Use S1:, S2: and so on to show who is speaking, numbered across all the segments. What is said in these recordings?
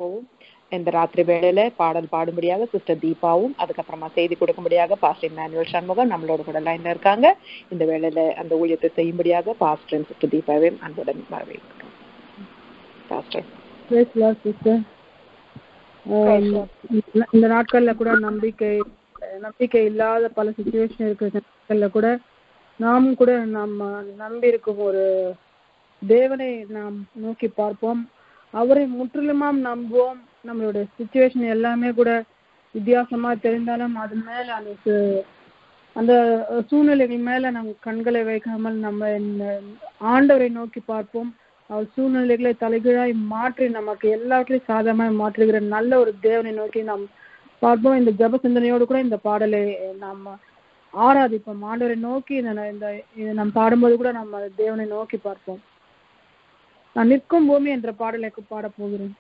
S1: போவோம் இந்த ராத்திரி வேளையில பாடல் பாடும்படியாக சிஸ்டர் தீபாவும் அதுக்கப்புறமா செய்தி கொடுக்கும்படியாக பாஸ்டர் மேனுவல் சண்முகம் நம்மளோட கூட லைன்ல இருக்காங்க இந்த வேளையில அந்த ஊழியத்தை செய்யும்படியாக பாஸ்டர் சிஸ்டர் தீபாவையும் அன்புடன் வரவேற்கிறோம் பாஸ்டர்
S2: Praise Lord, sister. ஆம், இந்த- இந்த நாட்கள்ல கூட நம்பிக்கை நம்பிக்கை இல்லாத பல சுச்சுவேஷன் இருக்கிற நாட்கள்ல கூட நாமும் கூட நம்ம நம்பி இருக்கும் ஒரு தேவனை நாம் நோக்கி பார்ப்போம் அவரை முற்றிலுமாம் நம்புவோம் நம்மளோட சுச்சுவேஷன் எல்லாமே கூட வித்தியாசமா தெரிந்தாலும் அது மேல அந்த சு- அந்த சூழ்நிலைகள் மேல நம் கண்களை வைக்காமல் நம்ம இந்த ஆண்டவரை நோக்கி பார்ப்போம் அவர் சூழ்நிலைகளை தலைகீழாய் மாற்றி நமக்கு எல்லாவற்றையும் சாதகமாய் மாற்றுகிற நல்ல ஒரு தேவனை நோக்கி நாம் பார்ப்போம் இந்த ஜப சிந்தனையோடு கூட இந்த பாடலை நாம் ஆராதிப்போம் ஆண்டவரை நோக்கி இந்த இந்த இதை நாம் பாடும்போது கூட நம்ம தேவனை நோக்கி பார்ப்போம் நான் நிற்கும் பூமி என்ற பாடலை பாடப் போகிறேன்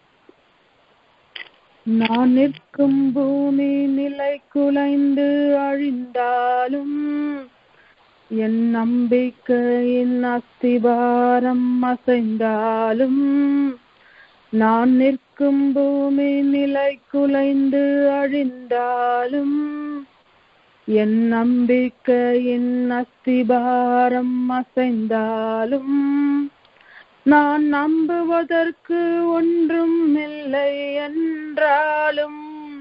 S2: நான் நிற்கும் பூமி நிலை குலைந்து அழிந்தாலும் என் நம்பிக்கையின் அஸ்திபாரம் அசைந்தாலும் நான் நிற்கும் பூமி நிலை குலைந்து அழிந்தாலும் என் நம்பிக்கையின் அஸ்திபாரம் அசைந்தாலும் நான் நம்புவதற்கு ஒன்றும் இல்லை என்றாலும்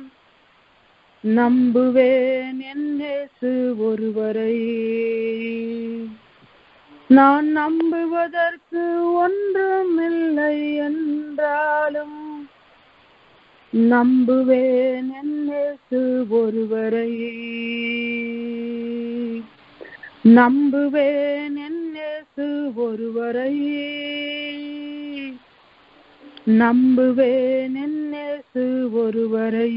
S2: நம்புவேன் என் இயேசு ஒருவரை நான் நம்புவதற்கு ஒன்றும் இல்லை என்றாலும் நம்புவேன் என் இயேசு ஒருவரை நம்புவேன் என் இயேசு ஒருவரை நம்புவேன் என் இயேசு ஒருவரை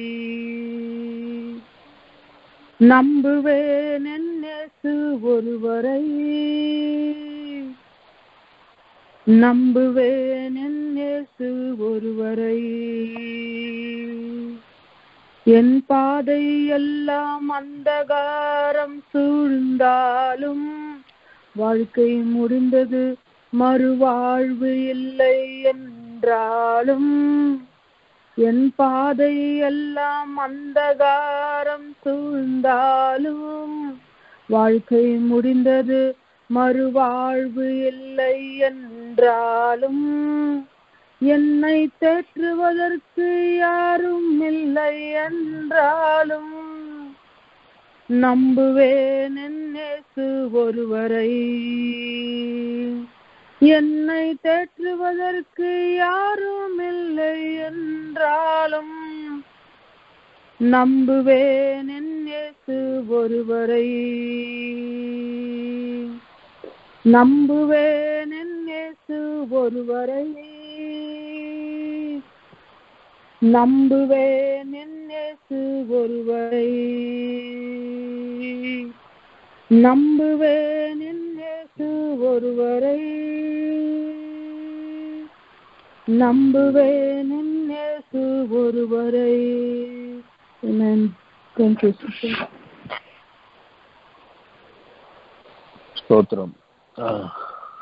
S2: நம்புவேன் என் இயேசு ஒருவரை நம்புவேன் என் இயேசு ஒருவரை என் பாதை எல்லாம் அந்தகாரம் சூழ்ந்தாலும் வாழ்க்கை முடிந்தது மறுவாழ்வு இல்லை என்றாலும் என் பாதை எல்லாம் அந்தகாரம் சூழ்ந்தாலும் வாழ்க்கை முடிந்தது மறுவாழ்வு இல்லை என்றாலும் என்னை தேற்றுவதற்கு யாரும் இல்லை என்றாலும் நம்புவேன் என் இயேசு ஒருவரை என்னை தேற்றுவதற்கு யாரும் இல்லை என்றாலும் நம்புவேன் என் இயேசு ஒருவரை நம்புவேன் என் இயேசு ஒருவரை நம்புவேன் என் இயேசு ஒருவரை நம்புவேன் என் இயேசு ஒருவரை நம்புவேன் என் இயேசு ஒருவரை Amen. Thank you, sister.
S3: ஸ்தோத்திரம் ஆஹ்.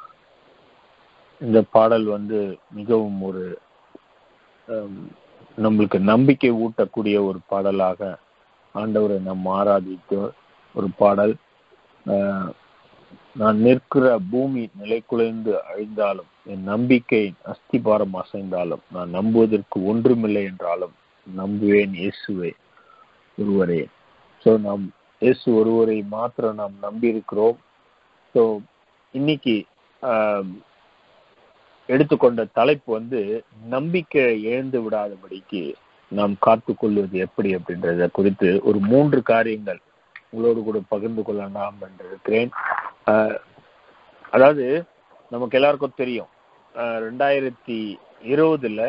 S3: இந்த பாடல் வந்து மிகவும் ஒரு ஆம், நம்மளுக்கு நம்பிக்கை ஊட்டக்கூடிய ஒரு பாடலாக ஆண்டவரை நாம் ஆராதித்த ஒரு பாடல் ஆஹ், நான் நிற்கிற பூமி நிலைக்குலைந்து அழிந்தாலும் என் நம்பிக்கை அஸ்திபாரம் அசைந்தாலும் நான் நம்புவதற்கு ஒன்றுமில்லை என்றாலும் நம்புவேன் இயேசுவை ஒருவரே ஸோ நாம் இயேசு ஒருவரை மாத்திரம் நாம் நம்பி இருக்கிறோம் ஸோ இன்னைக்கு ஆம், எடுத்துக்கொண்ட தலைப்பு வந்து நம்பிக்கை இழந்து விடாதபடிக்கு நாம் காத்துக்கொள்வது எப்படி அப்படின்றத குறித்து ஒரு மூன்று காரியங்கள் உங்களோடு கூட பகிர்ந்து கொள்ளலாம் என்று இருக்கிறேன் ஆஹ், அதாவது நமக்கு எல்லாருக்கும் தெரியும் ஆஹ், ரெண்டாயிரத்தி இருபதுல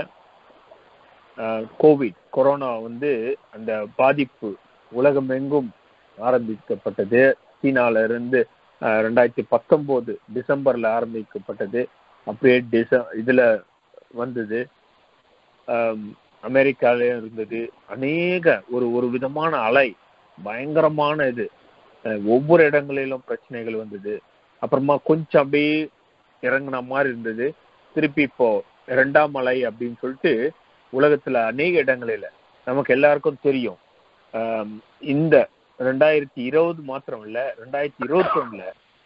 S3: கோவிட் கொரோனா வந்து அந்த பாதிப்பு உலகமெங்கும் ஆரம்பிக்கப்பட்டது சீனால இருந்து ஆஹ், ரெண்டாயிரத்தி பத்தொன்பது டிசம்பர்ல ஆரம்பிக்கப்பட்டது அப்படியே டிச இதுல வந்தது ஆம், அமெரிக்கால இருந்தது அநேக ஒரு ஒரு விதமான அலை பயங்கரமான இது அஹ், ஒவ்வொரு இடங்களிலும் பிரச்சனைகள் வந்தது அப்புறமா கொஞ்சம் அப்படியே இறங்குன மாதிரி இருந்தது திருப்பி இப்போ இரண்டாம் அலை அப்படின்னு சொல்லிட்டு உலகத்துல அநேக இடங்களில நமக்கு எல்லாருக்கும் தெரியும் ஆம், இந்த ரெண்டாயிரத்தி இருபது மாத்திரம் இல்ல ரெண்டாயிரத்தி இருபத்தி ஒண்ணுல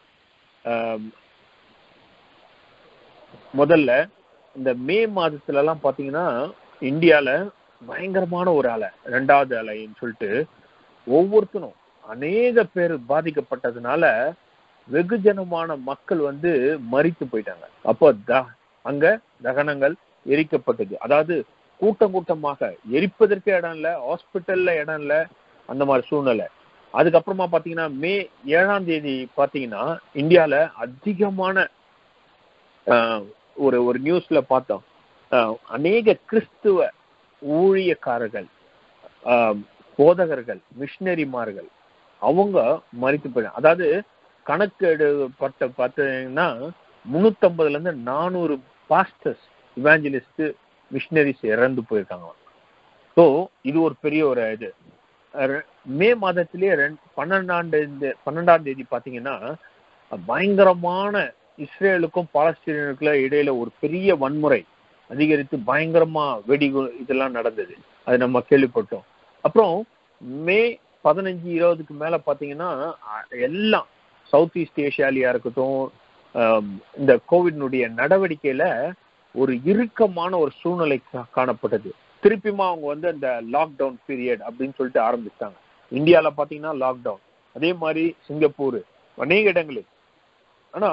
S3: முதல்ல இந்த மே மாதத்துல எல்லாம் பாத்தீங்கன்னா இந்தியால பயங்கரமான ஒரு அலை ரெண்டாவது அலைன்னு சொல்லிட்டு ஒவ்வொருத்தனும் அநேக பேர் பாதிக்கப்பட்டதுனால வெகுஜனமான மக்கள் வந்து மரித்து போயிட்டாங்க அப்போ த அங்க தகனங்கள் எரிக்கப்பட்டது அதாவது கூட்டம் கூட்டமாக எரிப்பதற்கு இடம் இல்ல ஹாஸ்பிட்டல்ல இடம் இல்ல அந்த மாதிரி சூழ்நிலை அதுக்கப்புறமா பாத்தீங்கன்னா மே ஏழாம் தேதி பாத்தீங்கன்னா இந்தியால அதிகமான ஆஹ், ஒரு ஒரு நியூஸ்ல பார்த்தோம் ஆஹ், அநேக கிறிஸ்துவ ஊழியக்காரர்கள் ஆஹ், போதகர்கள் மிஷினரிமார்கள் அவங்க மறித்து போயிடும் அதாவது கணக்கெடுப்பட்ட பார்த்தீங்கன்னா முன்னூத்தம்பதுல இருந்து நானூறு பாஸ்டர்ஸ் இவாஞ்சலிஸ்ட் மிஷினரிஸ் இறந்து போயிருக்காங்க ஸோ இது ஒரு பெரிய ஒரு இது அஹ் மே மாதத்திலேயே ரெண்டு பன்னெண்டாம் தேதி பன்னெண்டாம் தேதி பார்த்தீங்கன்னா பயங்கரமான இஸ்ரேலுக்கும் பாலஸ்தீனருக்குள்ள இடையில ஒரு பெரிய வன்முறை அதிகரித்து பயங்கரமா வெடி இதெல்லாம் நடந்தது அது நம்ம கேள்விப்பட்டோம் அப்புறம் மே பதினஞ்சு இருபதுக்கு மேல பாத்தீங்கன்னா அஹ், எல்லாம் சவுத் ஈஸ்ட் ஏஷியாலியா இருக்கட்டும் ஆம், இந்த கோவிட்னுடைய நடவடிக்கையில ஒரு இறுக்கமான ஒரு சூழ்நிலை கா- காணப்பட்டது திருப்பியுமா அவங்க வந்து அந்த லாக்டவுன் பீரியட் அப்படின்னு சொல்லிட்டு ஆரம்பிச்சாங்க இந்தியால பாத்தீங்கன்னா லாக்டவுன் அதே மாதிரி சிங்கப்பூர் அநேக இடங்களில் ஆனா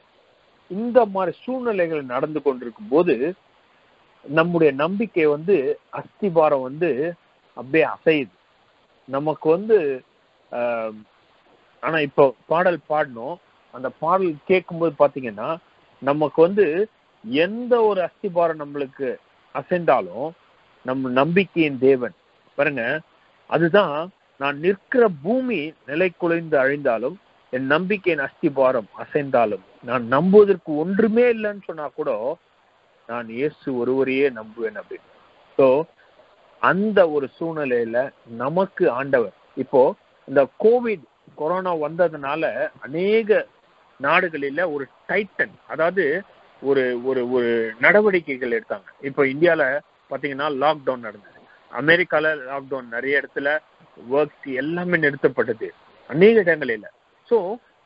S3: இந்த மாதிரி சூழ்நிலைகள் நடந்து கொண்டிருக்கும் போது நம்முடைய நம்பிக்கை வந்து அஸ்திபாரம் வந்து அப்படியே அசையுது நமக்கு வந்து ஆஹ், ஆனா இப்போ பாடல் பாடணும் அந்த பாடல் கேட்கும்போது பாத்தீங்கன்னா நமக்கு வந்து எந்த ஒரு அஸ்திபாரம் நம்மளுக்கு அசைந்தாலும் நம்ம நம்பிக்கையின் தேவன் பாருங்க அதுதான் நான் நிற்கிற பூமி நிலை குலைந்து அழிந்தாலும் என் நம்பிக்கையின் அஸ்திபாரம் அசைந்தாலும் நான் நம்புவதற்கு ஒன்றுமே இல்லைன்னு சொன்னா கூட நான் இயேசு ஒருவரையே நம்புவேன் அப்படின்னு ஸோ அந்த ஒரு சூழ்நிலையில நமக்கு ஆண்டவர் இப்போ இந்த கோவிட் கொரோனா வந்ததுனால அநேக நாடுகளில ஒரு டைட்டன் அதாவது ஒரு ஒரு ஒரு நடவடிக்கைகள் எடுத்தாங்க இப்போ இந்தியால பாத்தீங்கன்னா லாக்டவுன் நடந்தது அமெரிக்கால லாக்டவுன் நிறைய இடத்துல ஒர்க்ஸ் எல்லாமே நிறுத்தப்பட்டது அநேக இடங்களில ஸோ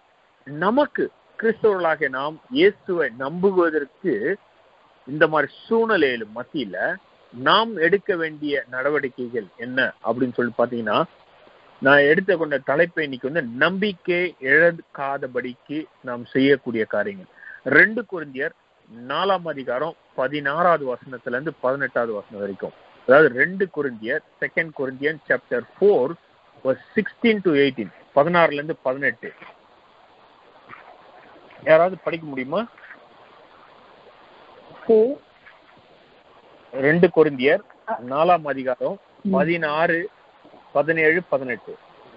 S3: நமக்கு கிறிஸ்தவர்களாகிய நாம் இயேசுவை நம்புவதற்கு இந்த மாதிரி சூழ்நிலையில மத்தியில நாம் எடுக்க வேண்டிய நடவடிக்கைகள் என்ன அப்படின்னு சொல்லி பாத்தீங்கன்னா நான் எடுத்துக்கொண்ட தலைப்பை இன்னைக்கு வந்து நம்பிக்கை இழக்காதபடிக்கு நாம் செய்யக்கூடிய காரியங்கள் ரெண்டு குருந்தியர் நாலாம் அதிகாரம் பதினாறாவது வசனத்துல இருந்து பதினெட்டாவது வசனம் வரைக்கும் அதாவது ரெண்டு குருந்தியர் second Corinthian chapter four sixteen to eighteen பதினாறுல இருந்து பதினெட்டு யாராவது படிக்க முடியுமா ரெண்டு கொரிந்தியர் நாலாம் அதிகாரம் பதினாறு பதினேழு பதினெட்டு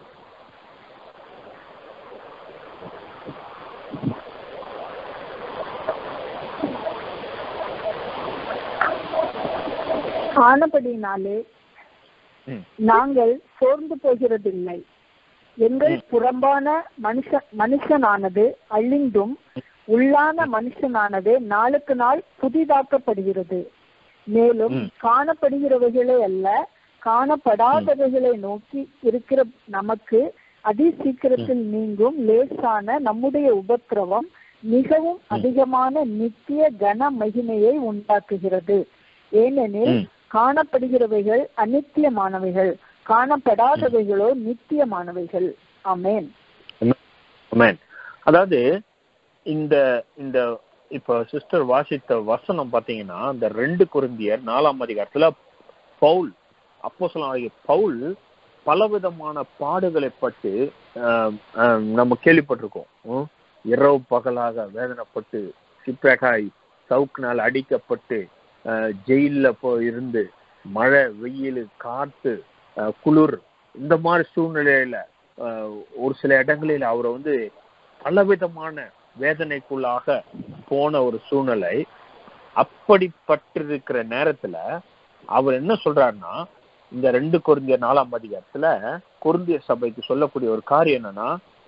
S4: ஆனபடினாலே
S3: ம்.
S4: நாங்கள் சோர்ந்து போகிறதில்லை எங்கள் புறம்பான மனுஷ மனுஷனானது அழிந்தும் உள்ளான மனுஷனானது நாளுக்கு நாள் புதிதாக்கப்படுகிறது மேலும்
S3: ம்.
S4: காணப்படுகிறவைகளே அல்ல காணப்படாதவைகளை நோக்கி இருக்கிற நமக்கு அதி சீக்கிரத்தில் நீங்கும் லேசான நம்முடைய உபத்திரவம் மிகவும் அதிகமான நித்திய கன மகிமையை உண்டாக்குகிறது ஏனெனில்
S3: ம்.
S4: காணப்படுகிறவைகள் அநித்தியமானவைகள் காணப்படாதவைகளோ நித்தியமானவைகள் ஆமென்
S3: Amen. அதாவது இந்த இந்த இப்ப சிஸ்டர் வாசித்த வசனம் பாத்தீங்கன்னா இந்த ரெண்டு குருந்தியர் நாலாம் அதிகாரத்துல பவுல் அப்போ பவுல் பலவிதமான பாடுகளை பட்டு ஆஹ், ஆஹ், நம்ம கேள்விப்பட்டிருக்கோம் உம், இரவு பகலாக வேதனைப்பட்டு சிப்பேகாய் சவுக்குனால் அடிக்கப்பட்டு ஆஹ், ஜெயில்ல போய் இருந்து மழை வெயில் காத்து ஆஹ், குளிர் இந்த மாதிரி சூழ்நிலையில ஆஹ், ஒரு சில இடங்களில் அவரை வந்து பலவிதமான வேதனைக்குள்ளாக போன ஒரு சூழ்நிலை அப்படிப்பட்டிருக்கிற நேரத்துல அவர் என்ன சொல்றாருன்னா இந்த ரெண்டு கொரிந்திய நாலாம் அதிகாரத்துல கொரிந்திய சபைக்கு சொல்லக்கூடிய ஒரு காரியம் என்னன்னா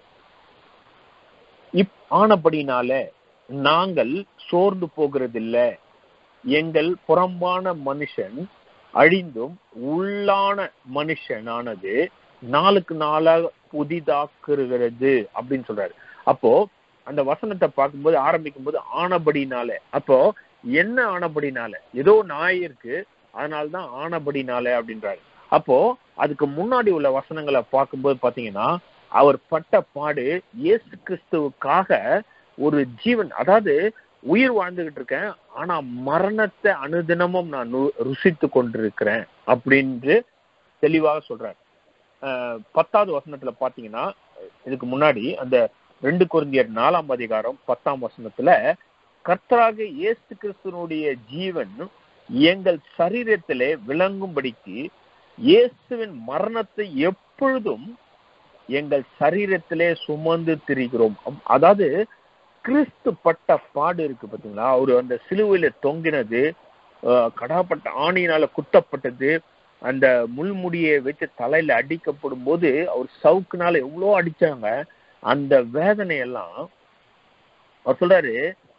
S3: இப் ஆனபடினாலே நாங்கள் சோர்ந்து போகிறதில்ல எங்கள் புறம்பான மனுஷன் அழிந்தும் உள்ளான மனுஷனானது நாளுக்கு நாளாக புதிதாக்குகிறது அப்படின்னு சொல்றாரு அப்போ அந்த வசனத்தை பார்க்கும்போது ஆரம்பிக்கும் போது ஆனபடினாலே அப்போ என்ன ஆனபடினால ஏதோ நாய் இருக்கு அதனாலதான் ஆனபடினாலே அப்படின்றாரு அப்போ அதுக்கு முன்னாடி உள்ள வசனங்களை பார்க்கும்போது பாத்தீங்கன்னா அவர் பட்ட பாடு இயேசு கிறிஸ்துவுக்காக ஒரு ஜீவன் அதாவது உயிர் வாழ்ந்துகிட்டு இருக்கேன் ஆனா மரணத்தை அனுதினமும் நான் நு- ருசித்து கொண்டிருக்கிறேன் அப்படின்னு தெளிவாக சொல்றாரு அஹ் பத்தாவது வசனத்துல பாத்தீங்கன்னா இதுக்கு முன்னாடி அந்த ரெண்டு குருந்தியர் நாலாம் அதிகாரம் பத்தாம் வசனத்துல கர்த்தராக இயேசு கிறிஸ்துவனுடைய ஜீவன் எங்கள் சரீரத்திலே விளங்கும்படிக்கு இயேசுவின் மரணத்தை எப்பொழுதும் எங்கள் சரீரத்திலே சுமந்து திரிகிறோம் அம்- அதாவது கிறிஸ்து பட்ட பாடு இருக்கு பாத்தீங்களா அவரு அந்த சிலுவையில தொங்கினது அஹ், கடாப்பட்ட ஆணியினால குத்தப்பட்டது அந்த முள்முடியை வச்சு தலையில அடிக்கப்படும் போது அவர் சவுக்குனால எவ்வளோ அடிச்சாங்க அந்த வேதனையெல்லாம் அவர் சொல்றாரு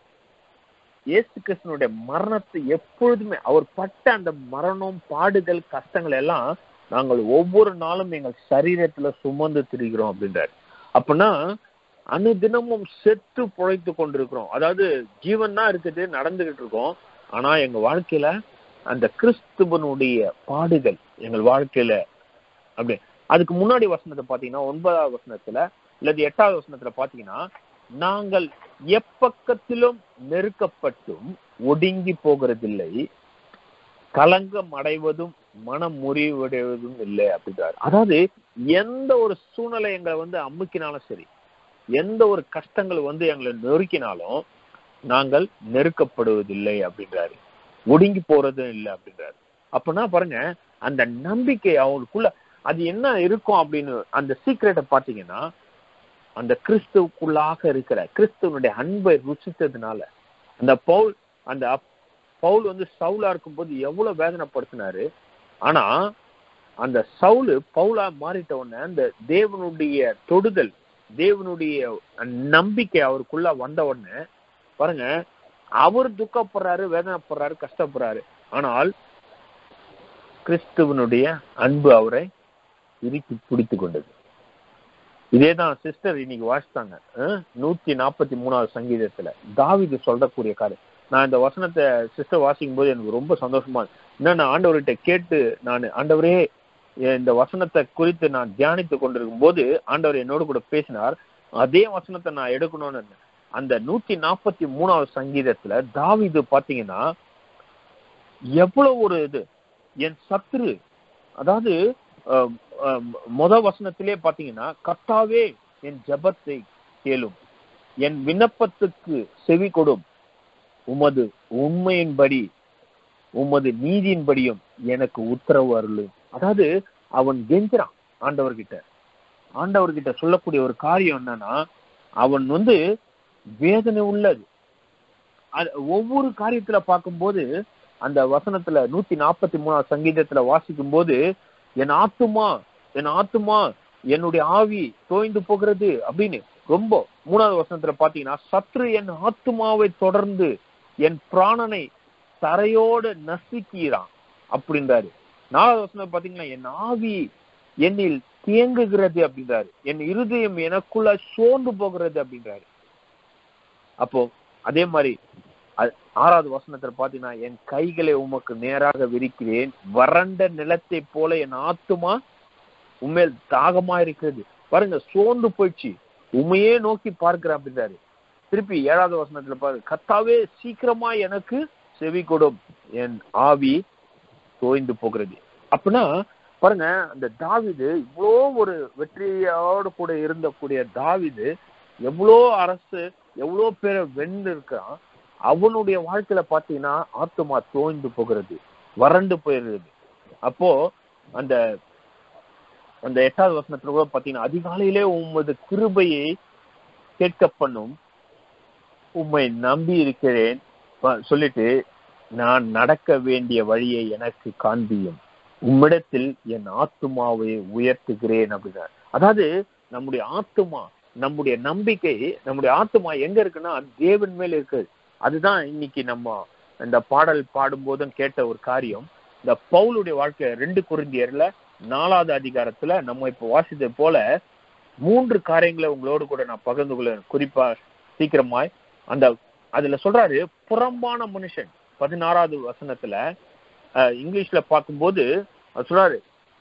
S3: இயேசு கிறிஸ்தனுடைய மரணத்தை எப்பொழுதுமே அவர் பட்ட அந்த மரணம் பாடுகள் கஷ்டங்கள் எல்லாம் நாங்கள் ஒவ்வொரு நாளும் எங்கள் சரீரத்துல சுமந்து திரிகிறோம் அப்படின்றாரு அப்படின்னா அனுதினமும் செத்து புழைத்து கொண்டிருக்கிறோம் அதாவது ஜீவன் தான் இருக்குது நடந்துகிட்டு இருக்கோம் ஆனா எங்க வாழ்க்கையில அந்த கிறிஸ்துவனுடைய பாடுகள் எங்கள் வாழ்க்கையில அப்படி அதுக்கு முன்னாடி வசனத்தை பாத்தீங்கன்னா ஒன்பதாவது வசனத்துல இல்லது எட்டாவது வசனத்துல பாத்தீங்கன்னா நாங்கள் எப்பக்கத்திலும் நெருக்கப்பட்டும் ஒடுங்கி போகிறதில்லை கலங்கம் அடைவதும் மனம் முறிவடைவதும் இல்லை அப்படின்றாரு அதாவது எந்த ஒரு சூழ்நிலை எங்களை வந்து அமுக்கினாலும் சரி எந்த ஒரு கஷ்டங்கள் வந்து எங்களை நெருக்கினாலும் நாங்கள் நெருக்கப்படுவதில்லை அப்படின்றாரு ஒடுங்கி போறதும் இல்லை அப்படின்றாரு அப்படின்னா பாருங்க அந்த நம்பிக்கை அவங்களுக்குள்ள அது என்ன இருக்கும் அப்படின்னு அந்த சீக்கிரட்டை பார்த்தீங்கன்னா அந்த கிறிஸ்துவுக்குள்ளாக இருக்கிற கிறிஸ்துவனுடைய அன்பை ருசித்ததுனால அந்த பவுல் அந்த அப்- பவுல் வந்து சவுலா இருக்கும்போது எவ்வளவு வேதனைப்படுத்தினாரு ஆனா அந்த சவுலு பவுலா மாறிட்ட உடனே அந்த தேவனுடைய தொடுதல் தேவனுடைய நம்பிக்கை அவருக்குள்ள வந்த உடனே பாருங்க அவர் துக்கப்படுறாரு வேதனைப்படுறாரு கஷ்டப்படுறாரு ஆனால் கிறிஸ்துவனுடைய அன்பு அவரை இறுக்கி பிடித்து கொண்டது இதேதான் சிஸ்டர் இன்னைக்கு வாசித்தாங்க அஹ், நூத்தி நாற்பத்தி மூணாவது சங்கீதத்துல தாவீது சொல்லக்கூடிய காரியம் நான் இந்த வசனத்தை சிஸ்டர் வாசிக்கும் போது எனக்கு ரொம்ப சந்தோஷமா இருக்கு. என்னன்னா ஆண்டவர்கிட்ட கேட்டு நான் ஆண்டவரே என் இந்த வசனத்தை குறித்து நான் தியானித்து கொண்டிருக்கும் போது ஆண்டவர் என்னோடு கூட பேசினார் அதே வசனத்தை நான் எடுக்கணும்னு இருந்தேன். அந்த நூத்தி நாற்பத்தி மூணாவது சங்கீதத்துல தாவீது பாத்தீங்கன்னா எவ்வளவு ஒரு இது என் சத்துரு அதாவது அஹ், அஹ், முத வசனத்திலே பாத்தீங்கன்னா கர்த்தாவே என் ஜெபத்தை கேளும் என் விண்ணப்பத்துக்கு செவி கொடும் உமது உண்மையின்படி உமது நீதியின்படியும் எனக்கு உத்தரவு அருளும் அதாவது அவன் கெஞ்சுறான் ஆண்டவர்கிட்ட ஆண்டவர்கிட்ட சொல்லக்கூடிய ஒரு காரியம் என்னன்னா அவன் வந்து வேதனை உள்ளது அது ஒவ்வொரு காரியத்துல பார்க்கும்போது அந்த வசனத்துல நூத்தி நாற்பத்தி மூணாவது சங்கீதத்துல வாசிக்கும் போது என் ஆத்துமா என் ஆத்துமா என்னுடைய ஆவி தோய்ந்து போகிறது அப்படின்னு ரொம்ப மூணாவது வசனத்துல பாத்தீங்கன்னா சத்ரு என் ஆத்துமாவை தொடர்ந்து என் பிராணனை தரையோடு நசுக்கிறான் அப்படின்றாரு நாலாவது வசனம் பாத்தீங்கன்னா என் ஆவி என்னில் தேங்குகிறது அப்படின்றாரு என் இருதயம் எனக்குள்ள சோர்ந்து போகிறது அப்படின்றாரு அப்போ அதே மாதிரி அ- ஆறாவது வசனத்துல பாத்தீங்கன்னா என் கைகளை உமக்கு நேராக விரிக்கிறேன் வறண்ட நிலத்தை போல என் ஆத்துமா உண்மையில் தாகமா இருக்கிறது பாருங்க சோர்ந்து போயிடுச்சு உண்மையே நோக்கி பார்க்கிறேன் அப்படின்றாரு திருப்பி ஏழாவது வசனத்துல பாரு கத்தாவே சீக்கிரமா எனக்கு செவி கொடும் என் ஆவி தோய்ந்து போகிறது அப்படின்னா பாருங்க அந்த தாவிது இவ்வளோ ஒரு வெற்றியோடு கூட இருந்தக்கூடிய தாவிது எவ்வளோ அரசு எவ்வளோ பேரை வென்று இருக்கான் அவனுடைய வாழ்க்கையில பாத்தீங்கன்னா ஆத்துமா தோய்ந்து போகிறது வறண்டு போயிடுறது அப்போ அந்த அந்த எட்டாவது வசனத்துல கூட பாத்தீங்கன்னா அதிகாலையிலே உமது கிருபையை கேட்க பண்ணும் உம்மை நம்பி இருக்கிறேன் ப- சொல்லிட்டு நான் நடக்க வேண்டிய வழியை எனக்கு காண்பியும் உம்மிடத்தில் என் ஆத்துமாவை உயர்த்துகிறேன் அப்படின்னார் அதாவது நம்முடைய ஆத்துமா நம்முடைய நம்பிக்கை நம்முடைய ஆத்துமா எங்க இருக்குன்னா தேவன் மேல இருக்கு அதுதான் இன்னைக்கு நம்ம இந்த பாடல் பாடும்போதும் கேட்ட ஒரு காரியம் இந்த பவுலுடைய வாழ்க்கை ரெண்டு குருந்தியர்ல நாலாவது அதிகாரத்துல நம்ம இப்ப வாசித்தது போல மூன்று காரியங்களை உங்களோடு கூட நான் பகிர்ந்து கொள்ள குறிப்பா சீக்கிரமாய் அந்த அதுல சொல்றாரு புறம்பான மனுஷன் பதினாறாவது வசனத்துல அஹ், இங்கிலீஷ்ல பார்க்கும்போது அவர் சொல்றாரு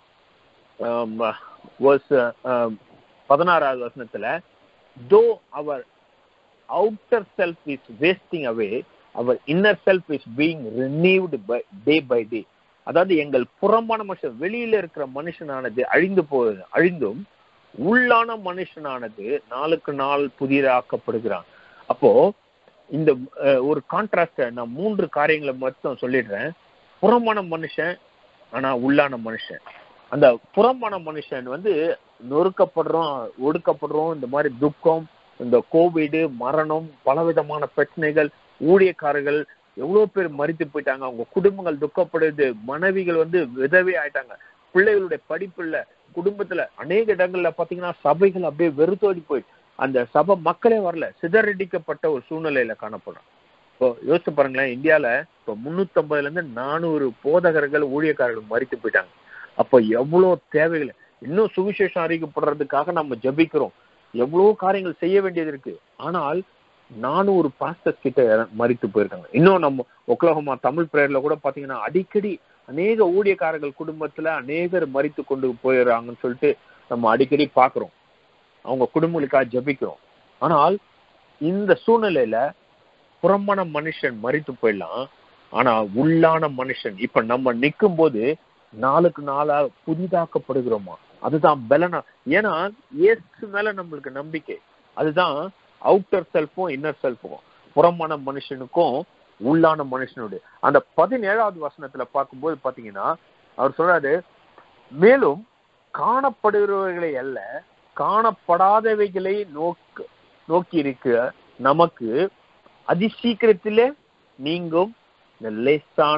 S3: ஆம், verse, ஆம், பதினாறாவது வசனத்துல though our outer self is wasting away our inner self is being renewed by day by day அதாவது எங்கள் புறம்பான மனுஷன் வெளியில இருக்கிற மனுஷனானது அழிந்து போ அழிந்தும் உள்ளான மனுஷனானது நாளுக்கு நாள் புதிதாக்கப்படுகிறான் அப்போ இந்த அஹ், ஒரு கான்ட்ராஸ்ட நான் மூன்று காரியங்களை மட்டும் சொல்லிடுறேன் புறமான மனுஷன் ஆனா உள்ளான மனுஷன் அந்த புறமான மனுஷன் வந்து நொறுக்கப்படுறோம் ஒடுக்கப்படுறோம் இந்த மாதிரி துக்கம் இந்த கோவிடு மரணம் பலவிதமான பிரச்சனைகள் ஊழியக்காரர்கள் எவ்வளவு பேர் மறித்து போயிட்டாங்க அவங்க குடும்பங்கள் துக்கப்படுது மனைவிகள் வந்து விதவை ஆயிட்டாங்க பிள்ளைகளுடைய படிப்பு இல்ல குடும்பத்துல அநேக இடங்கள்ல பாத்தீங்கன்னா சபைகள் அப்படியே வெறுத்தோடி போய் அந்த சபை மக்களே வரல சிதறடிக்கப்பட்ட ஒரு சூழ்நிலையில காணப்படும் இப்போ யோசிச்சு பாருங்களேன் இந்தியால இப்போ முன்னூத்தி இருந்து நானூறு போதகர்கள் ஊழியக்காரர்கள் மறித்து போயிட்டாங்க அப்போ எவ்வளவு தேவைகள் இன்னும் சுவிசேஷம் அறிவிக்கப்படுறதுக்காக நம்ம ஜெபிக்கிறோம் எவ்வளவு காரியங்கள் செய்ய வேண்டியது இருக்கு ஆனால் நானூறு பாஸ்டர்ஸ் கிட்ட மறித்து போயிருக்காங்க இன்னும் நம்ம ஒக்லஹோமா தமிழ் பிரேயர்ல கூட பாத்தீங்கன்னா அடிக்கடி அநேக ஊழியக்காரர்கள் குடும்பத்துல அநேகர் மறித்து கொண்டு போயிடுறாங்கன்னு சொல்லிட்டு நம்ம அடிக்கடி பாக்குறோம் அவங்க குடும்பங்களுக்காக ஜெபிக்கிறோம் ஆனால் இந்த சூழ்நிலையில புறமான மனுஷன் மறித்து போயிடலாம் ஆனா உள்ளான மனுஷன் இப்ப நம்ம நிற்கும் போது நாளுக்கு நாளா புதிதாக்கப்படுகிறோமா அதுதான் பலனா ஏன்னா இயேசு மேல நம்மளுக்கு நம்பிக்கை அதுதான் அவுட்டர் செல்ஃபும் இன்னர் செல்ஃபும் புறமான மனுஷனுக்கும் உள்ளான மனுஷனுடைய அந்த பதினேழாவது வசனத்துல பார்க்கும்போது பாத்தீங்கன்னா அவர் சொல்றாரு மேலும் காணப்படுகிறவைகளை அல்ல காணப்படாதவைகளை நோக்க நோக்கி இருக்க நமக்கு அதிசீக்கிரத்திலே நீங்கும் இந்த லேசான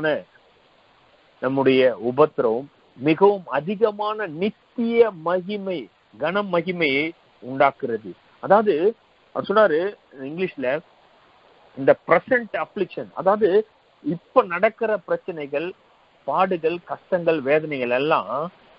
S3: நம்முடைய உபத்திரவம் மிகவும் அதிகமான நித்திய மகிமை கன மகிமையை உண்டாக்குறது அதாவது அவர் சொன்னாரு இங்கிலீஷ்ல இந்த பிரசன்ட் அப்ளிகேஷன் அதாவது இப்ப நடக்கிற பிரச்சனைகள் பாடுகள் கஷ்டங்கள் வேதனைகள் எல்லாம்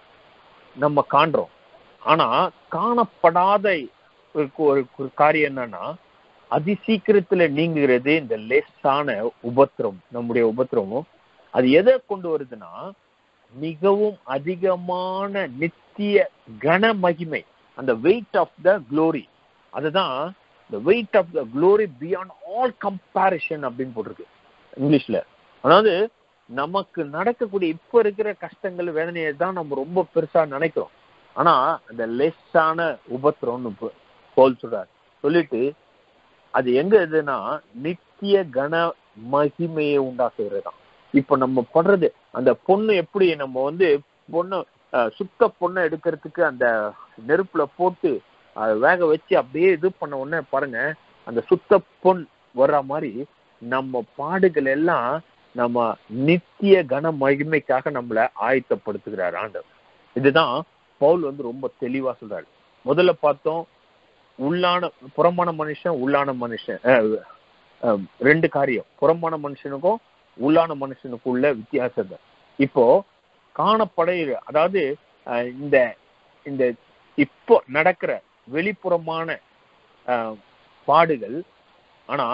S3: நம்ம காண்றோம் ஆனா காணப்படாத ஒரு ஒரு ஒரு காரியம் என்னன்னா அதிசீக்கிரத்துல நீங்குகிறது இந்த லேசான உபத்திரம் நம்முடைய உபத்திரமும் அது எதை கொண்டு வருதுன்னா மிகவும் அதிகமான நித்திய கன மகிமை அந்த வெயிட் ஆஃப் த க்ளோரி அதுதான் the weight of the glory beyond all comparison அப்படின்னு போட்டிருக்கு இங்கிலீஷ்ல அதாவது நமக்கு நடக்கக்கூடிய இப்ப இருக்கிற கஷ்டங்கள் வேதனையை தான் நம்ம ரொம்ப பெருசா நினைக்கிறோம் ஆனா அந்த லெஸ்ஸான உபத்திரம்னு போ- போல் சொல்றாரு சொல்லிட்டு அது எங்க இதுன்னா நித்திய கன மகிமையை உண்டாக்குகிறது தான் இப்ப நம்ம படுறது அந்த பொண்ணு எப்படி நம்ம வந்து பொண்ணு அஹ், சுத்த பொண்ணை எடுக்கிறதுக்கு அந்த நெருப்புல போட்டு அதை வேக வச்சு அப்படியே இது பண்ண உடனே பாருங்க அந்த சுத்த பொன் வர்ற மாதிரி நம்ம பாடுகள் எல்லாம் நம்ம நித்திய கன மகிமைக்காக நம்மளை ஆயத்தப்படுத்துகிறார் ஆண்டவர் இதுதான் பவுல் வந்து ரொம்ப தெளிவா சொல்றாரு முதல்ல பார்த்தோம் உள்ளான புறமான மனுஷன் உள்ளான மனுஷன் அஹ், அஹ், ரெண்டு காரியம் புறமான மனுஷனுக்கும் உள்ளான மனுஷனுக்கும் உள்ள வித்தியாசத்தை இப்போ காணப்படுகிற அதாவது அஹ், இந்த இந்த இப்போ நடக்கிற வெளிப்புறமான அஹ், பாடுகள் ஆனா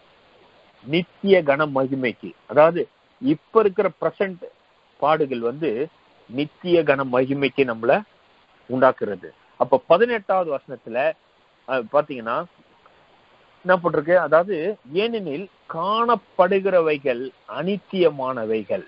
S3: நித்திய கன மகிமைக்கு அதாவது இப்ப இருக்கிற பிரசன்ட் பாடுகள் வந்து நித்திய கன மகிமைக்கு நம்மள உண்டாக்குறது அப்ப பதினெட்டாவது வசனத்துல அஹ், பாத்தீங்கன்னா என்ன போட்டிருக்கு அதாவது ஏனெனில் காணப்படுகிறவைகள் அனித்தியமானவைகள்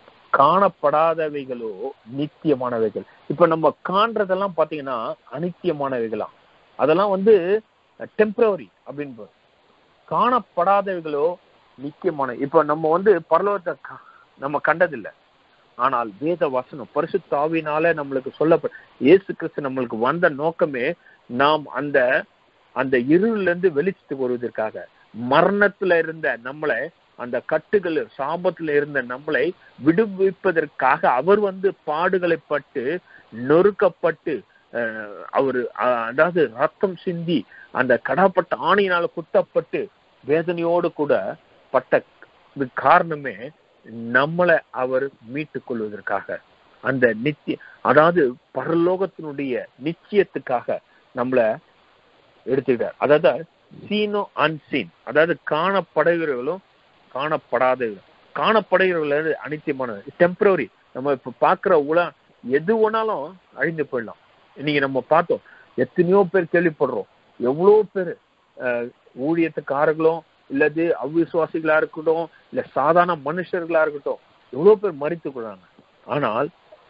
S3: காணப்படாதவைகளோ நித்தியமானவைகள் இப்ப நம்ம காண்றதெல்லாம் பாத்தீங்கன்னா அனித்தியமானவைகளாம் அதெல்லாம் வந்து டெம்பரவரி அப்படின்னு காணப்படாதவைகளோ நித்தியமான இப்ப நம்ம வந்து பரலோகத்தை க- நம்ம கண்டதில்லை ஆனால் வேத வசனம் பரிசுத்த ஆவியினால நம்மளுக்கு சொல்லப்ப இயேசு கிறிஸ்து நம்மளுக்கு வந்த நோக்கமே நாம் அந்த அந்த இருளிலிருந்து இருந்து வெளிச்சத்துக்கு வருவதற்காக மரணத்துல இருந்த நம்மளை அந்த கட்டுகள் சாபத்துல இருந்த நம்மளை விடுவிப்பதற்காக அவர் வந்து பாடுகளை பட்டு நொறுக்கப்பட்டு அஹ், அவரு அஹ், அதாவது ரத்தம் சிந்தி அந்த கடாப்பட்ட ஆணியினால குத்தப்பட்டு வேதனையோடு கூட பட்ட இது காரணமே நம்மளை அவர் மீட்டுக் கொள்வதற்காக அந்த நித்திய அதாவது பரலோகத்தினுடைய நிச்சயத்துக்காக நம்மள எடுத்துக்கிட்டார் அதாவது சீனோ அன்சீன் அதாவது காணப்படுகிறவர்களும் காணப்படாதவர்களும் காணப்படுகிறவர்கள் அனித்தியமானது டெம்பரரி நம்ம இப்ப பாக்குற உலகம் எது வேணாலும் அழிந்து போயிடலாம் இன்னைக்கு நம்ம பார்த்தோம் எத்தனையோ பேர் கேள்விப்படுறோம் எவ்வளோ பேர் அஹ், ஊழியத்துக்காரர்களும் இல்லது அவ்விசுவாசிகளா இருக்கட்டும் இல்ல சாதாரண மனுஷர்களா இருக்கட்டும் எவ்வளவு பேர் மறித்து கொள்றாங்க ஆனால்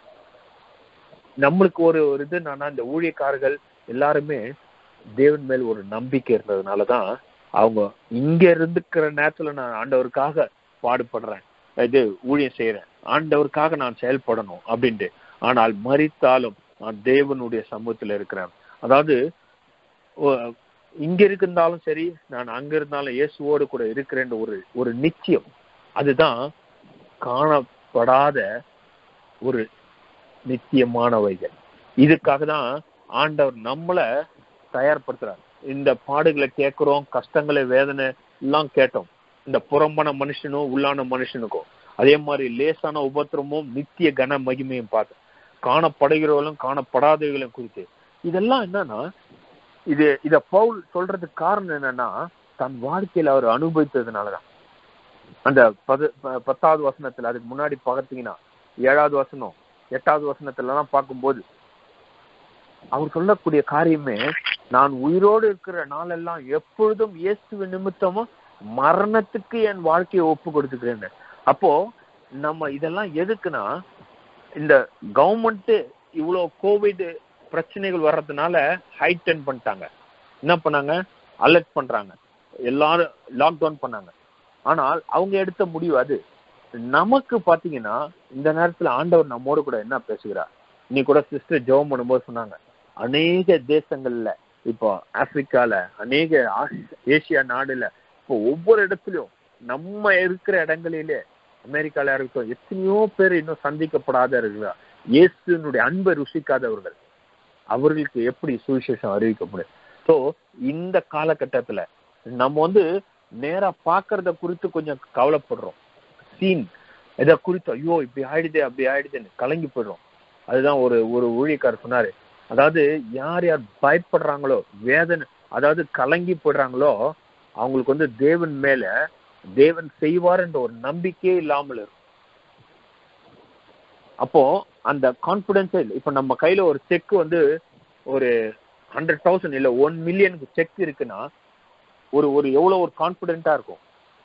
S3: நம்மளுக்கு ஒரு ஒரு இது என்னன்னா இந்த ஊழியக்காரர்கள் எல்லாருமே தேவன் மேல் ஒரு நம்பிக்கை இருந்ததுனாலதான் அவங்க இங்க இருந்துக்கிற நேரத்துல நான் ஆண்டவருக்காக பாடுபடுறேன் இது ஊழியம் செய்யறேன் ஆண்டவருக்காக நான் செயல்படணும் அப்படின்ட்டு ஆனால் மறித்தாலும் நான் தேவனுடைய சமூகத்துல இருக்கிறேன் அதாவது ஓ- இங்க இருந்தாலும் சரி நான் அங்க இருந்தாலும் இயேசுவோடு கூட இருக்கிறேன் ஒரு ஒரு நிச்சயம் அதுதான் காணப்படாத ஒரு நித்தியமானவைகள் இதுக்காக தான் ஆண்டவர் நம்மள தயார்படுத்துறார் இந்த பாடுகளை கேட்கிறோம் கஷ்டங்களை வேதனை எல்லாம் கேட்டோம் இந்த புறம்பான மனுஷனும் உள்ளான மனுஷனுக்கும் அதே மாதிரி லேசான உபத்திரமும் நித்திய கன மகிமையும் பார்த்து காணப்படுகிறவர்களும் காணப்படாதவர்களும் குறித்து இதெல்லாம் என்னன்னா இது இத பவுல் சொல்றதுக்கு காரணம் என்னன்னா தன் வாழ்க்கையில அவர் அனுபவித்ததுனாலதான் அந்த பது ப- பத்தாவது வசனத்துல அதுக்கு முன்னாடி பார்த்தீங்கன்னா ஏழாவது வசனம் எட்டாவது வசனத்துல எல்லாம் பார்க்கும்போது அவர் சொல்லக்கூடிய காரியமே நான் உயிரோடு இருக்கிற நாளெல்லாம் எப்பொழுதும் இயேசுவின் நிமித்தமும் மரணத்துக்கு என் வாழ்க்கையை ஒப்பு கொடுத்துக்கிறேன் அப்போ நம்ம இதெல்லாம் எதுக்குன்னா இந்த கவர்மெண்ட் இவ்வளோ கோவிட் பிரச்சனைகள் வர்றதுனால ஹைட்டன் பண்ணிட்டாங்க என்ன பண்ணாங்க அலர்ட் பண்றாங்க எல்லாரும் லாக்டவுன் பண்ணாங்க ஆனால் அவங்க எடுத்த முடிவு அது நமக்கு பாத்தீங்கன்னா இந்த நேரத்துல ஆண்டவர் நம்மோடு கூட என்ன பேசுகிறார் நீ கூட சிஸ்டர் ஜெபம் பண்ணும்போது சொன்னாங்க அநேக தேசங்கள்ல இப்போ ஆப்பிரிக்கால அநேக ஆஸ்- ஏசியா நாடுல இப்போ ஒவ்வொரு இடத்துலயும் நம்ம இருக்கிற இடங்களிலே அமெரிக்கால இருக்கட்டும் எத்தனையோ பேர் இன்னும் சந்திக்கப்படாத இருக்கிறார் இயேசுனுடைய அன்பை ருசிக்காதவர்கள் அவர்களுக்கு எப்படி சுவிசேஷம் அறிவிக்கப்படும் சோ இந்த காலகட்டத்துல நம்ம வந்து நேரா பாக்குறத குறித்து கொஞ்சம் கவலைப்படுறோம் சீன் இதை குறித்து ஐயோ இப்படி ஆயிடுதே அப்படி ஆயிடுதுன்னு கலங்கி போயிடுறோம் அதுதான் ஒரு ஒரு ஊழியக்காரர் சொன்னாரு அதாவது யார் யார் பயப்படுறாங்களோ வேதனை அதாவது கலங்கி போயிடுறாங்களோ அவங்களுக்கு வந்து தேவன் மேல தேவன் செய்வார் என்ற ஒரு நம்பிக்கையே இல்லாமல் இருக்கும் அப்போ அந்த கான்பிடன்ஸே இல்லை இப்ப நம்ம கையில ஒரு செக் வந்து ஒரு ஹண்ட்ரட் தௌசண்ட் இல்ல ஒன் மில்லியனுக்கு செக் இருக்குன்னா ஒரு ஒரு எவ்வளவு ஒரு கான்பிடென்ட்டா இருக்கும்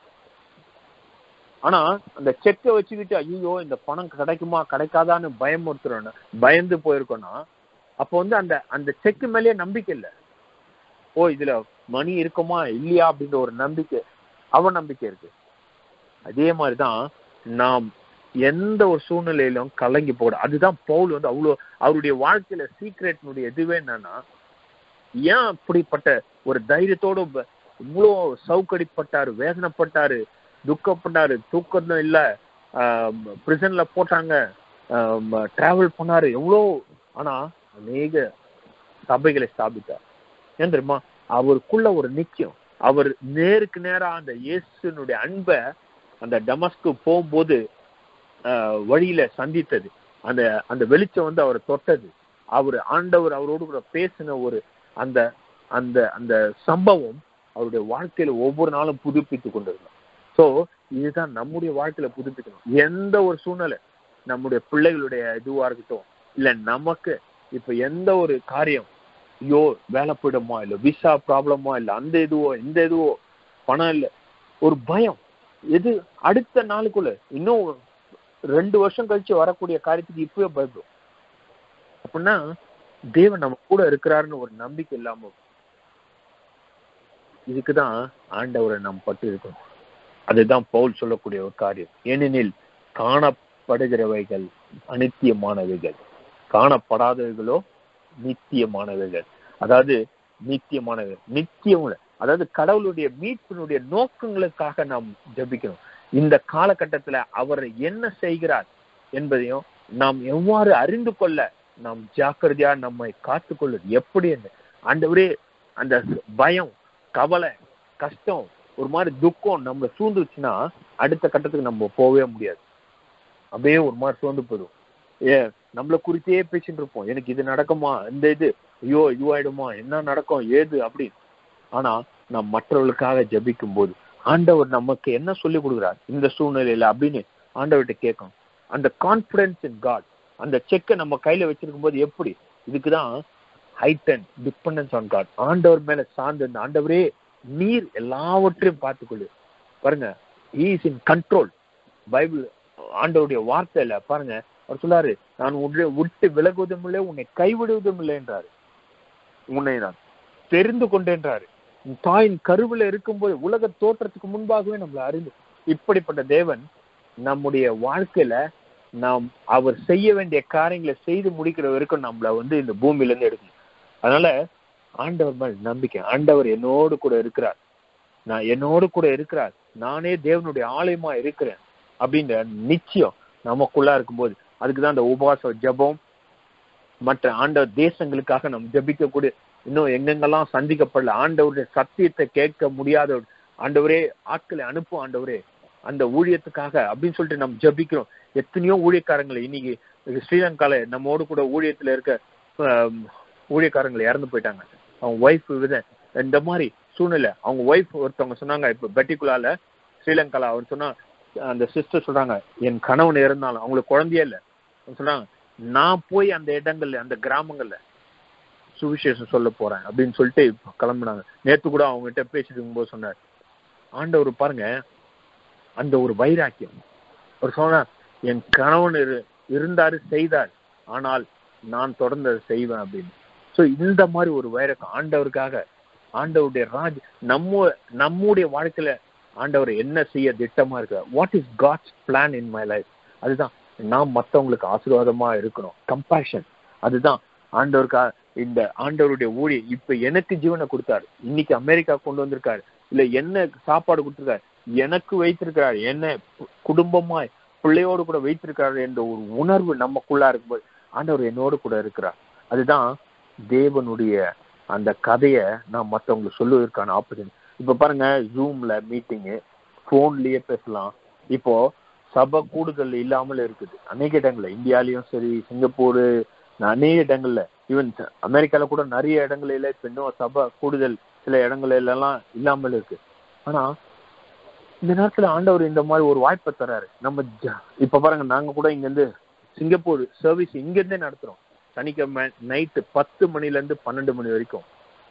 S3: ஆனா அந்த செக்கை வச்சுக்கிட்டு ஐயோ இந்த பணம் கிடைக்குமா கிடைக்காதான்னு பயமுறுத்துறோன்னு பயந்து போயிருக்கோம்னா அப்போ வந்து அந்த அந்த செக்கு மேலேயே நம்பிக்கை இல்லை ஓ இதுல மணி இருக்குமா இல்லையா அப்படின்ற ஒரு நம்பிக்கை அவ நம்பிக்கை இருக்கு அதே மாதிரிதான் நாம் எந்த ஒரு சூழ்நிலையிலும் கலங்கி போட அதுதான் பவுல் வந்து அவ்வளோ அவருடைய வாழ்க்கையில சீக்ரெட்னுடைய இதுவே என்னன்னா ஏன் அப்படிப்பட்ட ஒரு தைரியத்தோட ப- இவ்வளோ சவுக்கடிப்பட்டாரு வேதனைப்பட்டாரு துக்கப்பட்டாரு தூக்கம் இல்ல பிரிசன்ல போட்டாங்க டிராவல் பண்ணாரு எவ்வளோ ஆனா அநேக சபைகளை ஸ்தாபித்தார் ஏன் தெரியுமா அவருக்குள்ள ஒரு நிச்சயம் அவர் நேருக்கு நேரா அந்த இயேசுனுடைய அன்பை அந்த டமஸ்கு போகும்போது ஆஹ், வழியில சந்தித்தது அந்த அந்த வெளிச்சம் வந்து அவரை தொட்டது அவர் ஆண்டவர் அவரோடு கூட பேசின ஒரு அந்த அந்த அந்த சம்பவம் அவருடைய வாழ்க்கையில ஒவ்வொரு நாளும் புதுப்பித்து கொண்டிருந்தார் சோ இதுதான் நம்முடைய வாழ்க்கையில புதுப்பிக்கணும் எந்த ஒரு சூழ்நிலை நம்முடைய பிள்ளைகளுடைய இதுவா இருக்கட்டும் இல்ல நமக்கு இப்ப எந்த ஒரு காரியம் ஐயோ வேலை போயிடுமா இல்ல விசா ப்ராப்ளமா இல்ல அந்த இதுவோ இந்த இதுவோ பணம் இல்ல ஒரு பயம் எது அடுத்த நாளுக்குள்ள இன்னும் ரெண்டு வருஷம் கழிச்சு வரக்கூடிய காரியத்துக்கு இப்பவே பயப்படும் அப்படின்னா தேவன் நம்ம கூட இருக்கிறாருன்னு ஒரு நம்பிக்கை இல்லாம இருக்கும். இதுக்குதான் ஆண்டவரை நாம் பட்டு இருக்கணும் அதுதான் பவுல் சொல்லக்கூடிய ஒரு காரியம் ஏனெனில் காணப்படுகிறவைகள் அனித்தியமானவைகள் காணப்படாதவைகளோ நித்தியமானவைகள் அதாவது நித்தியமானவைகள் நித்தியம் இல்ல. அதாவது கடவுளுடைய மீட்பினுடைய நோக்கங்களுக்காக நாம் ஜெபிக்கணும் இந்த காலகட்டத்துல அவர் என்ன செய்கிறார் என்பதையும் நாம் எவ்வாறு அறிந்து கொள்ள நாம் ஜாக்கிரதையா நம்மை காத்துக்கொள்வது எப்படி என்று ஆண்டவரே அந்த பயம் கவலை கஷ்டம் ஒரு மாதிரி துக்கம் நம்மளை சூழ்ந்துச்சுன்னா அடுத்த கட்டத்துக்கு நம்ம போகவே முடியாது அப்படியே ஒரு மாதிரி சோர்ந்து போயிடும் ஏ நம்மள குறித்தே பேசிட்டு இருப்போம் எனக்கு இது நடக்குமா இந்த இது ஐயோ இதுவாயிடுமா என்ன நடக்கும் ஏது அப்படின்னு ஆனா நாம் மற்றவர்களுக்காக ஜபிக்கும் போது ஆண்டவர் நமக்கு என்ன சொல்லி கொடுக்குறார் இந்த சூழ்நிலையில அப்படின்னு ஆண்டவர்கிட்ட கேட்கணும் அந்த கான்பிடன்ஸ் இன் காட் அந்த செக்கை நம்ம கையில வச்சிருக்கும் போது எப்படி இதுக்குதான் ஹைட்டன் டிபெண்டன்ஸ் ஆன் காட் ஆண்டவர் மேல சார்ந்து இந்த ஆண்டவரே நீர் எல்லாவற்றையும் பார்த்துக்கொள்ளு பாருங்க இஸ் இன் கண்ட்ரோல் பைபிள் ஆண்டவருடைய வார்த்தையில பாருங்க அவர் சொல்லாரு நான் உன்னை விட்டு விலகுவதும் இல்லை உன்னை கைவிடுவதும் இல்லை என்றாரு உன்னை நான் தெரிந்து கொண்டேன்றாரு உன் தாயின் கருவில இருக்கும்போது உலக தோற்றத்துக்கு முன்பாகவே நம்மளை அறிந்து இப்படிப்பட்ட தேவன் நம்முடைய வாழ்க்கையில நாம் அவர் செய்ய வேண்டிய காரியங்களை செய்து முடிக்கிற வரைக்கும் நம்மள வந்து இந்த பூமியில இருந்து எடுக்கணும் அதனால ஆண்டவர் மேல் நம்பிக்கை ஆண்டவர் என்னோடு கூட இருக்கிறார் நான் என்னோடு கூட இருக்கிறார் நானே தேவனுடைய ஆலயமா இருக்கிறேன் அப்படின்ற நிச்சயம் நமக்குள்ளா இருக்கும்போது அதுக்குதான் அந்த உபவாச ஜபம் மற்ற ஆண்டவர் தேசங்களுக்காக நம்ம ஜபிக்கக்கூடிய இன்னும் எங்கெங்கெல்லாம் சந்திக்கப்படல ஆண்டவருடைய சத்தியத்தை கேட்க முடியாத ஆண்டவரே ஆட்களை அனுப்பும் ஆண்டவரே அந்த ஊழியத்துக்காக அப்படின்னு சொல்லிட்டு நம்ம ஜபிக்கிறோம் எத்தனையோ ஊழியக்காரங்களை இன்னைக்கு ஸ்ரீலங்கால நம்மோடு கூட ஊழியத்துல இருக்க ஊழியக்காரங்களை இறந்து போயிட்டாங்க அவங்க ஒய்ஃப் வித இந்த மாதிரி சூழ்நிலை அவங்க ஒய்ஃப் ஒருத்தவங்க சொன்னாங்க இப்ப பெட்டிகுலால ஸ்ரீலங்கால அவர் சொன்னா அந்த சிஸ்டர் சொல்றாங்க என் கணவன் இருந்தாலும் அவங்களுக்கு குழந்தையே இல்லை சொன்னாங்க நான் போய் அந்த இடங்கள்ல அந்த கிராமங்கள்ல சுவிசேஷம் சொல்ல போறேன் அப்படின்னு சொல்லிட்டு கிளம்புனாங்க நேத்து கூட அவங்க கிட்ட பேசிட்டு இருக்கும்போது சொன்னார் ஆண்டவர் பாருங்க அந்த ஒரு வைராக்கியம் அவர் சொன்னா என் கணவன் இருந்தாரு செய்தார் ஆனால் நான் தொடர்ந்து அதை செய்வேன் அப்படின்னு ஸோ இந்த மாதிரி ஒரு வைரக்கம் ஆண்டவருக்காக ஆண்டவருடைய ராஜ் நம்ம நம்முடைய வாழ்க்கையில ஆண்டவர் என்ன செய்ய திட்டமா இருக்கு what is God's plan in my life அதுதான் நாம் மற்றவங்களுக்கு ஆசீர்வாதமா இருக்கணும் கம்பேஷன் அதுதான் ஆண்டவருக்கா இந்த ஆண்டவருடைய ஊழிய இப்ப எனக்கு ஜீவனை கொடுத்தாரு இன்னைக்கு அமெரிக்கா கொண்டு வந்திருக்காரு இல்ல என்ன சாப்பாடு கொடுத்திருக்காரு எனக்கு வைத்திருக்கிறார் என்ன குடும்பமாய் பிள்ளையோடு கூட வைத்திருக்கிறார் என்ற ஒரு உணர்வு நமக்குள்ளா இருக்கும்போது ஆண்டவர் என்னோடு கூட இருக்கிறார் அதுதான் தேவனுடைய அந்த கதைய நான் மற்றவங்களுக்கு சொல்லுவதற்கான ஆப்பர்ச்சுனிட்டி இப்ப பாருங்க ஜூம்ல மீட்டிங்கு போன்லயே பேசலாம் இப்போ சபை கூடுதல் இல்லாமல் இருக்குது அநேக இடங்கள்ல இந்தியாலயும் சரி சிங்கப்பூர் அநேக இடங்கள்ல ஈவன் அமெரிக்கால கூட நிறைய இடங்கள்ல இப்ப இன்னும் சபை கூடுதல் சில இடங்கள்ல எல்லாம் இல்லாமல் இருக்கு ஆனா இந்த நேரத்துல ஆண்டவர் இந்த மாதிரி ஒரு வாய்ப்பை தராரு நம்ம இப்ப பாருங்க நாங்க கூட இங்க இருந்து சிங்கப்பூர் சர்வீஸ் இங்க இருந்தே நடத்துறோம் சனிக்கிழமை நைட்டு பத்து மணில இருந்து பன்னெண்டு மணி வரைக்கும்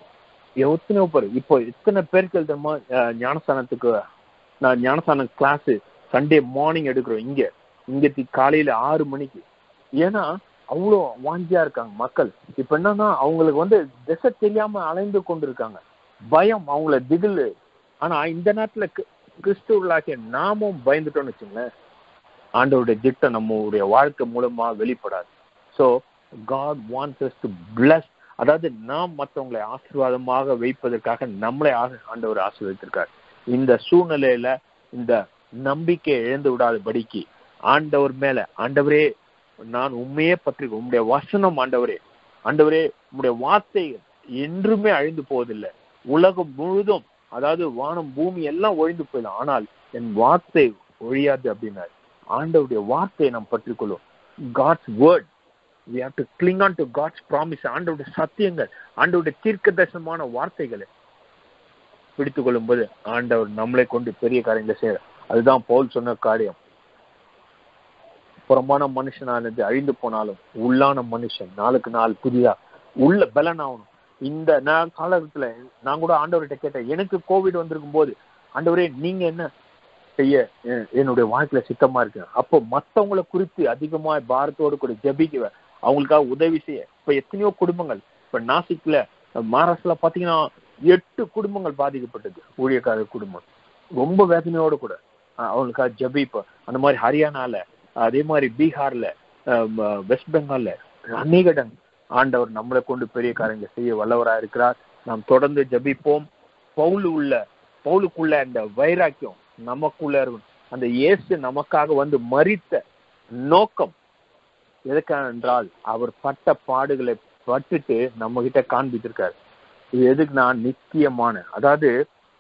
S3: எத்தனையோ பேர் இப்போ இத்தனை பேருக்கு தெரியுமா ஞானஸ்தானத்துக்கு நான் ஞானஸ்தான கிளாஸ் சண்டே மார்னிங் எடுக்கிறோம் இங்க இங்க காலையில ஆறு மணிக்கு ஏன்னா அவ்வளோ வாஞ்சியா இருக்காங்க மக்கள் இப்ப என்னன்னா அவங்களுக்கு வந்து திசை தெரியாம அலைந்து கொண்டு இருக்காங்க பயம் அவங்கள திகில் ஆனா இந்த நேரத்துல கிறிஸ்துவர்களாகிய நாமும் பயந்துட்டோம்னு வச்சுங்களேன் ஆண்டவருடைய திட்டம் நம்மளுடைய வாழ்க்கை மூலமா வெளிப்படாது so God wants to bless அதாவது நாம் மற்றவங்களை ஆசீர்வாதமாக வைப்பதற்காக நம்மளை ஆண்டவர் ஆசீர்வதித்திருக்கார் இந்த சூழ்நிலையில இந்த நம்பிக்கை இழந்து விடாதபடிக்கு ஆண்டவர் மேல ஆண்டவரே நான் உண்மையே பற்றி உங்களுடைய வசனம் ஆண்டவரே ஆண்டவரே உங்களுடைய வார்த்தை என்றுமே அழிந்து போவதில்லை உலகம் முழுதும் அதாவது வானம் பூமி எல்லாம் ஒழிந்து போயிடும் ஆனால் என் வார்த்தை ஒழியாது அப்படின்னாரு ஆண்டவருடைய வார்த்தையை நாம் பற்றிக்கொள்வோம் God's word we have to cling on to God's promise ஆண்டவருடைய சத்தியங்கள் ஆண்டவருடைய தீர்க்க தரிசனமான வார்த்தைகளை பிடித்துக் கொள்ளும் போது ஆண்டவர் நம்மளை கொண்டு பெரிய காரியங்களை செய்யற அதுதான் பவுல் சொன்ன காரியம் புறம்பான மனுஷனானது அழிந்து போனாலும் உள்ளான மனுஷன் நாளுக்கு நாள் புதிதா உள்ள பலன் ஆகணும் இந்த நான் காலகட்டத்துல நான் கூட ஆண்டவர்கிட்ட கேட்டேன் எனக்கு கோவிட் வந்திருக்கும் போது ஆண்டவரே நீங்க என்ன செய்ய என்னுடைய வாழ்க்கையில சித்தமா இருக்கு அப்போ மத்தவங்களை குறித்து அதிகமா பாரத்தோடு கூட ஜபிக்குவ அவங்களுக்காக உதவி செய்ய இப்ப எத்தனையோ குடும்பங்கள் இப்ப நாசிக்ல மகாராஷ்டிரல பாத்தீங்கன்னா எட்டு குடும்பங்கள் பாதிக்கப்பட்டது ஊழியக்கார குடும்பம் ரொம்ப வேதனையோடு கூட அவங்களுக்காக ஜபிப்ப அந்த மாதிரி ஹரியானால அதே மாதிரி பீகார்ல வெஸ்ட் பெங்கால்ல அநேக இடங்கள் ஆண்டவர் நம்மளை கொண்டு பெரிய காரியங்களை செய்ய வல்லவராக இருக்கிறார் நாம் தொடர்ந்து ஜபிப்போம் பவுலு உள்ள பவுலுக்குள்ள அந்த வைராக்கியம் நமக்குள்ள இருக்கும் அந்த இயேசு நமக்காக வந்து மறித்த நோக்கம் எதுக்காக என்றால் அவர் பட்ட பாடுகளை பட்டுட்டு நம்ம கிட்ட காண்பித்திருக்காரு இது எதுக்கு நான் நித்தியமான அதாவது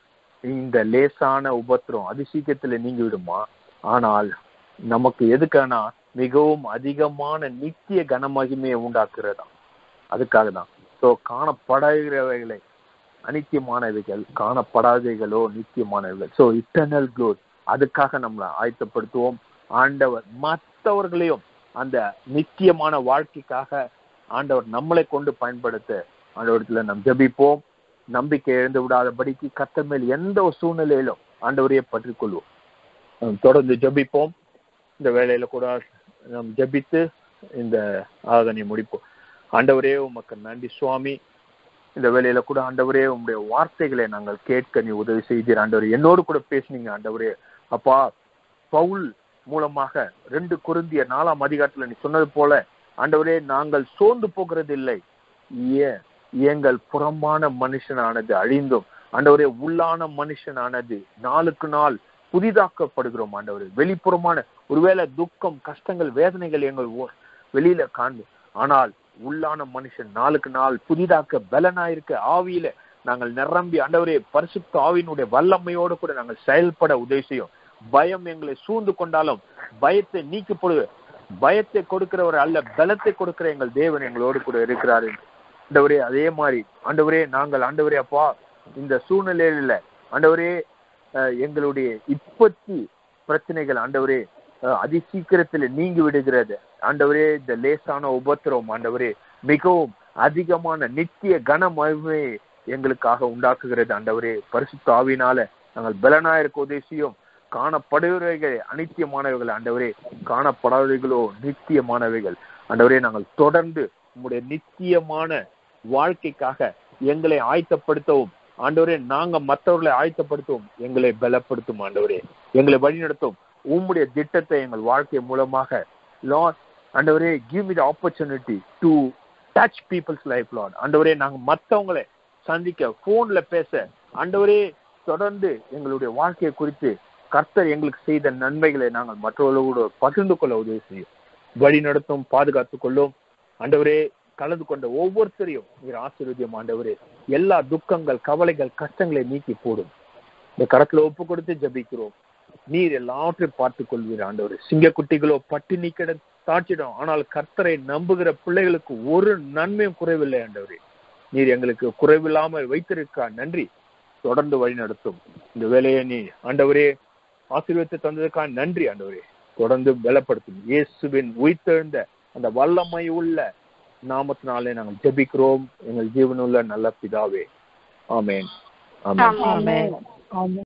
S3: இந்த லேசான உபத்திரம் அதி சீக்கிரத்துல நீங்கி விடுமா ஆனால் நமக்கு எதுக்கானா மிகவும் அதிகமான நித்திய கனமகிமையை உண்டாக்குறதா அதுக்காக தான் ஸோ காணப்படுகிறவைகளை அனித்தியமானவைகள் காணப்படாதவைகளோ நித்தியமானவைகள் ஸோ இட்டர்னல் க்ளோத் அதுக்காக நம்மளை ஆயத்தப்படுத்துவோம் ஆண்டவர் மற்றவர்களையும் அந்த நித்தியமான வாழ்க்கைக்காக ஆண்டவர் நம்மளை கொண்டு பயன்படுத்த ஆண்டவரத்துல நாம் ஜெபிப்போம் நம்பிக்கை இழந்து விடாதபடிக்கு கத்தர் மேல் எந்த ஒரு சூழ்நிலையிலும் ஆண்டவரையே பற்றிக் கொள்வோம் நாம் தொடர்ந்து ஜெபிப்போம் இந்த வேலையில கூட நாம் ஜெபித்து இந்த ஆராதனை முடிப்போம் ஆண்டவரே உமக்கு நன்றி சுவாமி இந்த வேலையில கூட ஆண்டவரே உங்களுடைய வார்த்தைகளை நாங்கள் கேட்க நீ உதவி செய்தீர் ஆண்டவரே என்னோடு கூட பேசுனீங்க ஆண்டவரே அப்பா பவுல் மூலமாக ரெண்டு குருந்திய நாலாம் அதிகாரத்துல நீ சொன்னது போல ஆண்டவரே நாங்கள் சோர்ந்து போகிறது இல்லை ஏன் எங்கள் புறம்பான மனுஷனானது அழிந்தும் ஆண்டவரே உள்ளான மனுஷனானது நாளுக்கு நாள் புதிதாக்கப்படுகிறோம் ஆண்டவரே வெளிப்புறமான ஒருவேளை துக்கம் கஷ்டங்கள் வேதனைகள் எங்கள் ஓ- வெளியில காண்பு ஆனால் உள்ளான மனுஷன் நாளுக்கு நாள் புதிதாக்க பலனாயிருக்க ஆவியில நாங்கள் நிரம்பி ஆண்டவரே பரிசுத்த ஆவியினுடைய வல்லமையோடு கூட நாங்கள் செயல்பட உதவி செய்யும் பயம் எங்களை சூழ்ந்து கொண்டாலும் பயத்தை நீக்கப்படுவது பயத்தை கொடுக்கிறவர் அல்ல பலத்தை கொடுக்கிற எங்கள் தேவன் எங்களோடு கூட இருக்கிறார் ஆண்டவரே அதே மாதிரி ஆண்டவரே நாங்கள் ஆண்டவரே அப்பா இந்த சூழ்நிலையில ஆண்டவரே அஹ், எங்களுடைய இப்பத்தி பிரச்சனைகள் ஆண்டவரே அஹ், அதி சீக்கிரத்தில் நீங்கி விடுகிறது ஆண்டவரே இந்த லேசான உபத்திரம் ஆண்டவரே மிகவும் அதிகமான நித்திய கன மகிமையை எங்களுக்காக உண்டாக்குகிறது ஆண்டவரே பரிசுத்த ஆவியினால நாங்கள் பலனாயிருக்க உதேசியும் காணப்படுகிறவைகள் அனித்தியமானவைகள் ஆண்டவரே காணப்படாதவைகளோ நித்தியமானவைகள் ஆண்டவரே நாங்கள் தொடர்ந்து உம்முடைய நித்தியமான வாழ்க்கைக்காக எங்களை ஆயத்தப்படுத்தவும் ஆண்டவரே நாங்க மற்றவர்களை ஆயத்தப்படுத்தவும் எங்களை பலப்படுத்தும் ஆண்டவரே எங்களை வழிநடத்தும் உம்முடைய திட்டத்தை எங்கள் வாழ்க்கை மூலமாக லார்ட் ஆண்டவரே give me the opportunity to touch people's life Lord ஆண்டவரே நாங்க மற்றவங்களை சந்திக்க போன்ல பேச ஆண்டவரே தொடர்ந்து எங்களுடைய வாழ்க்கையை குறித்து கர்த்தர் எங்களுக்கு செய்த நன்மைகளை நாங்கள் மற்றவர்களோடு பகிர்ந்து கொள்ள உதவி செய்யும் வழி நடத்தும் பாதுகாத்துக் கொள்ளும் ஆண்டவரே கலந்து கொண்ட ஒவ்வொருத்தரையும் நீர் ஆசீர்வதியம் ஆண்டவரே எல்லா துக்கங்கள் கவலைகள் கஷ்டங்களை நீக்கி போடும் இந்த கரத்துல ஒப்பு கொடுத்து ஜபிக்கிறோம் நீர் எல்லாவற்றையும் பார்த்துக் கொள்வீர் ஆண்டவரே சிங்கக்குட்டிகளோ பட்டினி கிட தாட்சிடும் ஆனால் கர்த்தரை நம்புகிற பிள்ளைகளுக்கு ஒரு நன்மையும் குறைவில்லை ஆண்டவரே நீர் எங்களுக்கு குறைவில்லாமல் வைத்திருக்கா நன்றி தொடர்ந்து வழி நடத்தும் இந்த வேலையை நீ ஆண்டவரே ஆசீர்வதித்து தந்ததுக்காக நன்றி ஆண்டவரே தொடர்ந்து பலப்படுத்தும் இயேசுவின் உயிர்த்தெழுந்த அந்த வல்லமை உள்ள நாமத்தினாலே நாங்கள் ஜெபிக்கிறோம் எங்கள் ஜீவனுள்ள நல்ல பிதாவே ஆமென் ஆமென்
S1: ஆமென்
S4: ஆமென்